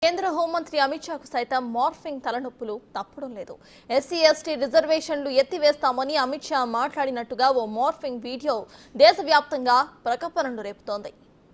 కేంద్ర హోంమంత్రి అమిత్ షాకు సైతం మార్ఫింగ్ తలనొప్పులు తప్పడం లేదు ఎస్సీ ఎస్టీ రిజర్వేషన్లు ఎత్తివేస్తామని అమిత్ షా మాట్లాడినట్టుగా ఓ మార్ఫింగ్ వీడియో దేశవ్యాప్తంగా ప్రకంపనలు రేపుతోంది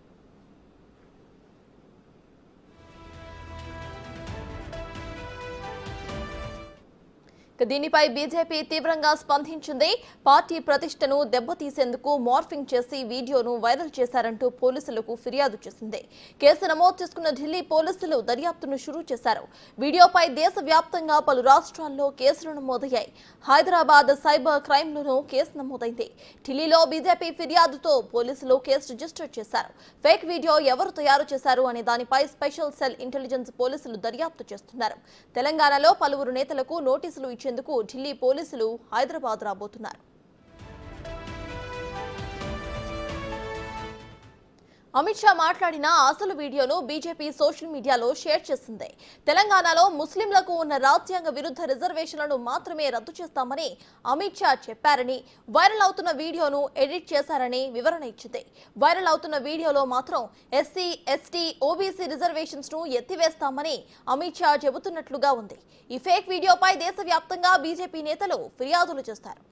ఇక దీనిపై బీజేపీ తీవ్రంగా స్పందించింది పార్టీ ప్రతిష్టను దెబ్బతీసేందుకు మార్ఫింగ్ చేసి వీడియోను వైరల్ చేశారంటూ పోలీసులకు ఫిర్యాదు చేసింది కేసు నమోదు చేసుకున్న ఢిల్లీ పోలీసులు దర్యాప్తును షురూ చేశారు వీడియోపై దేశవ్యాప్తంగా పలు రాష్ట్రాల్లో కేసులు నమోదయ్యాయి హైదరాబాద్ సైబర్ క్రైమ్లోనూ కేసు నమోదైంది ఢిల్లీలో బీజేపీ ఫిర్యాదుతో పోలీసులు కేసు రిజిస్టర్ చేశారు ఫేక్ వీడియో ఎవరు తయారు చేశారు అనే దానిపై స్పెషల్ సెల్ ఇంటెలిజెన్స్ పోలీసులు దర్యాప్తు చేస్తున్నారు తెలంగాణలో పలువురు నేతలకు నోటీసులు ఇచ్చేందుకు ఢిల్లీ పోలీసులు హైదరాబాద్ రాబోతున్నారు అమిత్ షా మాట్లాడిన అసలు వీడియోను బీజేపీ సోషల్ మీడియాలో షేర్ చేసింది తెలంగాణలో ముస్లింలకు ఉన్న రాజ్యాంగ విరుద్ధ రిజర్వేషన్లను మాత్రమే రద్దు చేస్తామని అమిత్ షా చెప్పారని వైరల్ అవుతున్న వీడియోను ఎడిట్ చేశారని వివరణ ఇచ్చింది వైరల్ అవుతున్న వీడియోలో మాత్రం ఎస్సీ ఎస్టీ ఓబీసీ రిజర్వేషన్స్ ను ఎత్తివేస్తామని అమిత్ షా చెబుతున్నట్లుగా ఉంది ఈ ఫేక్ వీడియోపై దేశవ్యాప్తంగా బీజేపీ నేతలు ఫిర్యాదులు చేస్తారు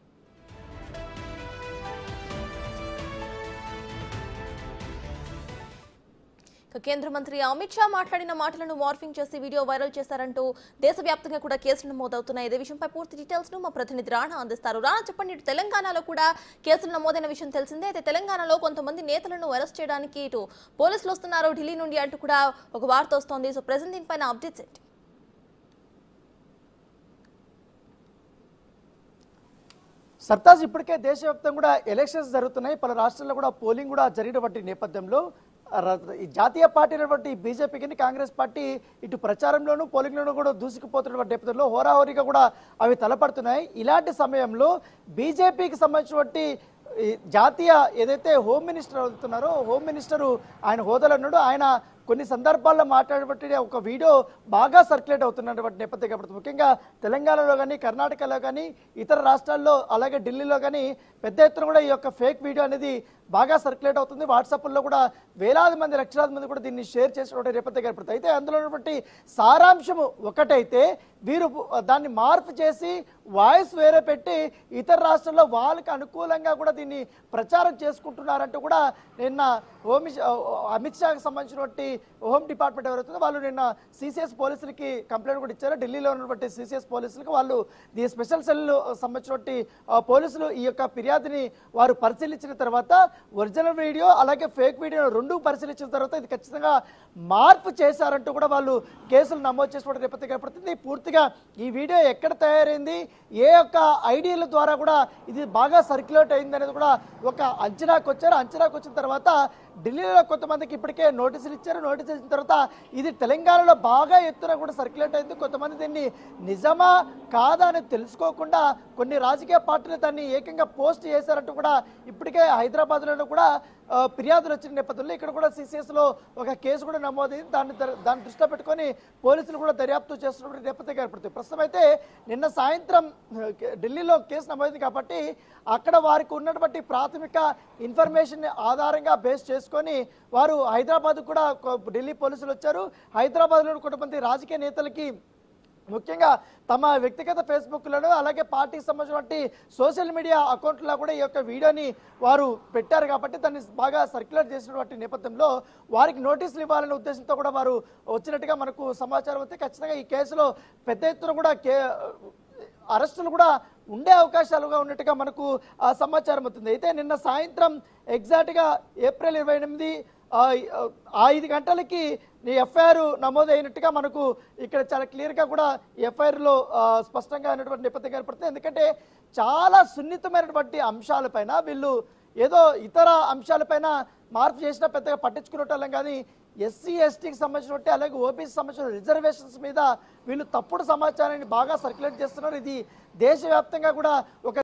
ఇక కేంద్ర మంత్రి అమిత్ షా మాట్లాడిన మాటలను మార్ఫింగ్ చేసి వీడియో వైరల్ చేశారంటూ దేశవ్యాప్తంగా కూడా కేసులు నమోదవుతున్నాయి ఇదే విషయంపై పూర్తి డీటెయిల్స్ ను మా ప్రతినిధి రాణా అందిస్తారు రాణా చెప్పండి ఇటు తెలంగాణలో కూడా కేసులు నమోదైన విషయం తెలిసిందే అయితే తెలంగాణలో కొంతమంది నేతలను అరెస్ట్ చేయడానికి ఇటు పోలీసులు వస్తున్నారు ఢిల్లీ నుండి అంటూ కూడా ఒక వార్త వస్తోంది సో ప్రెసెంట్ దీనిపైన అప్డేట్స్ ఏంటి సర్తాజ్ ఇప్పటికే దేశవ్యాప్తంగా కూడా ఎలక్షన్స్ జరుగుతున్నాయి పలు రాష్ట్రాల్లో కూడా పోలింగ్ కూడా జరిగినటువంటి నేపథ్యంలో ర- ఈ జాతీయ పార్టీ అయినటువంటి బీజేపీకి కాంగ్రెస్ పార్టీ ఇటు ప్రచారంలోనూ పోలింగ్లోనూ కూడా దూసుకుపోతున్నటువంటి నేపథ్యంలో హోరాహోరీగా కూడా అవి తలపడుతున్నాయి ఇలాంటి సమయంలో బీజేపీకి సంబంధించినటువంటి ఈ జాతీయ ఏదైతే హోమ్ మినిస్టర్ అవుతున్నారో హోమ్ మినిస్టరు ఆయన హోదాలో ఉన్నాడు ఆయన కొన్ని సందర్భాల్లో మాట్లాడబట్టి ఒక వీడియో బాగా సర్క్యులేట్ అవుతున్నటువంటి నేపథ్యం కాబట్టి ముఖ్యంగా తెలంగాణలో కానీ కర్ణాటకలో కానీ ఇతర రాష్ట్రాల్లో అలాగే ఢిల్లీలో కానీ పెద్ద ఎత్తున కూడా ఈ యొక్క ఫేక్ వీడియో అనేది బాగా సర్క్యులేట్ అవుతుంది వాట్సాప్లో కూడా వేలాది మంది లక్షలాది మంది కూడా దీన్ని షేర్ చేసినటువంటి నేపథ్యం ఏర్పడుతుంది అయితే అందులో ఉన్నటువంటి సారాంశము ఒకటైతే వీరు దాన్ని మార్పు చేసి వాయిస్ వేరే పెట్టి ఇతర రాష్ట్రాల్లో వాళ్ళకి అనుకూలంగా కూడా దీన్ని ప్రచారం చేసుకుంటున్నారంటూ కూడా నిన్న హోమ్ అమిత్ షాకి సంబంధించినటువంటి హోమ్ డిపార్ట్మెంట్ ఎవరైతుందో వాళ్ళు నిన్న సిసిఎస్ పోలీసులకి కంప్లైంట్ కూడా ఇచ్చారు ఢిల్లీలో ఉన్నటువంటి సిసిఎస్ పోలీసులకు వాళ్ళు ఈ స్పెషల్ సెల్ సంబంధించినటువంటి ఆ, పోలీసులు ఈ యొక్క ఫిర్యాదుని వారు పరిశీలించిన తర్వాత ఒరిజినల్ వీడియో అలాగే ఫేక్ వీడియో రెండు పరిశీలించిన తర్వాత ఇది ఖచ్చితంగా మార్పు చేశారంటూ కూడా వాళ్ళు కేసులు నమోదు చేసినటువంటి నేపథ్యం ఏర్పడుతుంది పూర్తిగా ఈ వీడియో ఎక్కడ తయారైంది ఏ యొక్క ఐడియాల ద్వారా కూడా ఇది బాగా సర్క్యులేట్ అయింది అనేది కూడా ఒక అంచనాకు వచ్చారు అంచనాకు వచ్చిన తర్వాత ఢిల్లీలో కొంతమందికి ఇప్పటికే నోటీసులు ఇచ్చారు నోటీసులు ఇచ్చిన తర్వాత ఇది తెలంగాణలో బాగా ఎత్తున కూడా సర్క్యులేట్ అయింది కొంతమంది దీన్ని నిజమా కాదా అని తెలుసుకోకుండా కొన్ని రాజకీయ పార్టీలు దాన్ని ఏకంగా పోస్ట్ చేశారంటూ కూడా ఇప్పటికే హైదరాబాద్లో కూడా ఆ, ఫిర్యాదులు వచ్చిన నేపథ్యంలో ఇక్కడ కూడా CCS లో ఒక కేసు కూడా నమోదైంది దాన్ని దర్- దాన్ని దృష్టిలో పెట్టుకొని పోలీసులు కూడా దర్యాప్తు చేస్తున్నటువంటి నేపథ్యం ఏర్పడుతుంది ప్రస్తుతం అయితే నిన్న సాయంత్రం ఆ, ఢిల్లీలో కేసు నమోదైంది కాబట్టి అక్కడ వారికి ఉన్నటువంటి ప్రాథమిక ఇన్ఫర్మేషన్ ఆధారంగా బేస్ చేసుకొని వారు హైదరాబాద్ కూడా కొ- ఢిల్లీ పోలీసులు వచ్చారు హైదరాబాద్లో కొంతమంది రాజకీయ నేతలకి ముఖ్యంగా తమ వ్యక్తిగత ఫేస్బుక్లలో అలాగే పార్టీకి సంబంధించినటువంటి సోషల్ మీడియా అకౌంట్లో కూడా ఈ యొక్క వీడియోని వారు పెట్టారు కాబట్టి దాన్ని బాగా సర్క్యులేట్ చేసినటువంటి నేపథ్యంలో వారికి నోటీసులు ఇవ్వాలనే ఉద్దేశంతో కూడా వారు వచ్చినట్టుగా మనకు సమాచారం వస్తే ఖచ్చితంగా ఈ కేసులో పెద్ద ఎత్తున కూడా కే అరెస్టులు కూడా ఉండే అవకాశాలుగా ఉన్నట్టుగా మనకు ఆ సమాచారం అవుతుంది అయితే నిన్న సాయంత్రం ఎగ్జాక్ట్గా ఏప్రిల్ ఇరవై ఎనిమిది ఆ, ఆ ఐదు గంటలకి ఎఫ్ఐఆర్ నమోదైనట్టుగా మనకు ఇక్కడ చాలా క్లియర్గా కూడా ఎఫ్ఐఆర్లో స్పష్టంగా అయినటువంటి నేపథ్యం ఏర్పడుతుంది ఎందుకంటే చాలా సున్నితమైనటువంటి అంశాలపైన వీళ్ళు ఏదో ఇతర అంశాలపైన మార్పు చేసినా పెద్దగా పట్టించుకునేటోళ్ళం కానీ ఎస్సీ ఎస్టీకి సంబంధించినట్టు అలాగే ఓబీసీ సంబంధించిన రిజర్వేషన్స్ మీద వీళ్ళు తప్పుడు సమాచారాన్ని బాగా సర్క్యులేట్ చేస్తున్నారు ఇది దేశవ్యాప్తంగా కూడా ఒక